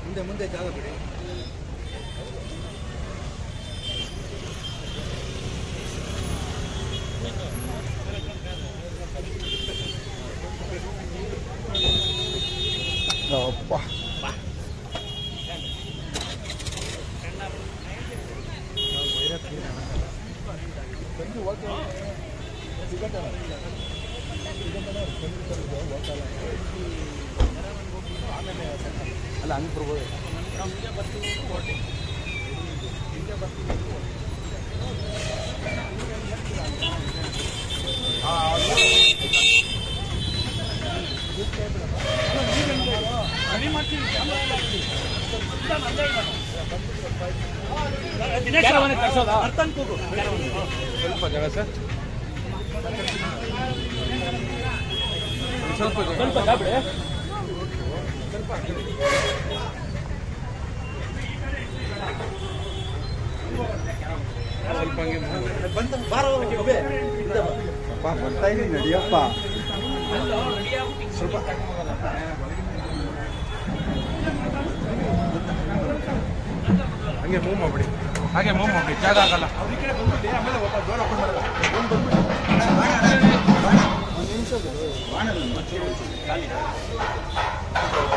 ಮುಂದೆ ಮುಂದೆ ಜಾಗ ಬಿಡಿ ಅಪ್ಪ ಅಲ್ಲ ಹಂಗೆ ಬರ್ಬೋದು ಸ್ವಲ್ಪ ಜಾಗ ಸರ್ ಸ್ವಲ್ಪ ಜಾಗ ಸ್ವಲ್ಪ ಹಂಗೆ ಮುಂದೆ. ಬಂದ ಬಾರೋ ಒಬ್ಬೆ. ಹಿಂದೆ ಬಾ. ಅಪ್ಪ ಬರ್ತಾ ಇದೀನಿ ನಡಿಯಪ್ಪ ಸ್ವಲ್ಪ ಹಂಗೆ ಮೂವ್ ಮಾಡ್ಬಿಡಿ ಹಾಗೆ ಮೂವ್ ಮಾಡ್ಬಿಡಿ ಜಾಗ ಆಗಲ್ಲ ಒಂದು ನಿಮಿಷ